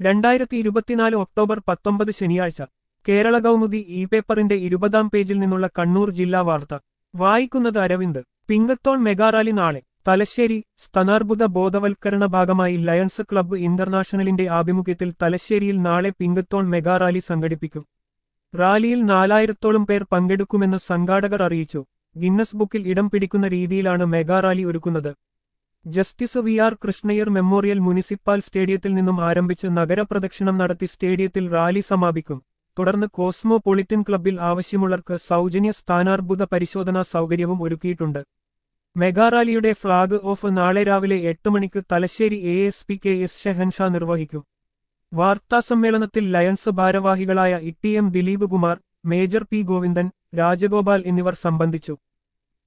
രണ്ടായിരത്തി ഇരുപത്തിനാല് ഒക്ടോബർ പത്തൊമ്പത് ശനിയാഴ്ച കേരള കൗമുദി ഇ പേപ്പറിന്റെ ഇരുപതാം പേജിൽ നിന്നുള്ള കണ്ണൂർ ജില്ലാ വാർത്ത വായിക്കുന്നത് അരവിന്ദ് പിങ്കത്തോൺ മെഗാറാലി നാളെ തലശ്ശേരി സ്തനാർബുദ ബോധവൽക്കരണ ഭാഗമായി ലയൺസ് ക്ലബ്ബ് ഇന്റർനാഷണലിന്റെ ആഭിമുഖ്യത്തിൽ തലശ്ശേരിയിൽ നാളെ പിങ്കത്തോൺ മെഗാറാലി സംഘടിപ്പിക്കും റാലിയിൽ നാലായിരത്തോളം പേർ പങ്കെടുക്കുമെന്ന് സംഘാടകർ അറിയിച്ചു ഗിന്നസ് ബുക്കിൽ ഇടം പിടിക്കുന്ന രീതിയിലാണ് മെഗാറാലി ഒരുക്കുന്നത് justice V R Krishna Iyer memorial municipal സ്റ്റേഡിയത്തിൽ നിന്നും ആരംഭിച്ച് നഗരപ്രദക്ഷിണം നടത്തി സ്റ്റേഡിയത്തിൽ റാലി സമാപിക്കും തുടർന്ന് കോസ്മോപൊളിറ്റൻ ക്ലബ്ബിൽ ആവശ്യമുള്ളവർക്ക് സൗജന്യ സ്ഥാനാർബുദ പരിശോധനാ സൗകര്യവും ഒരുക്കിയിട്ടുണ്ട് മെഗാറാലിയുടെ ഫ്ളാഗ് ഓഫ് നാളെ രാവിലെ എട്ട് മണിക്ക് Thalassery A S P K S Shehansha നിർവഹിക്കും വാർത്താസമ്മേളനത്തിൽ ലയൺസ് ഭാരവാഹികളായ E T M Dileep Kumar major P Govindan Rajagopal എന്നിവർ സംബന്ധിച്ചു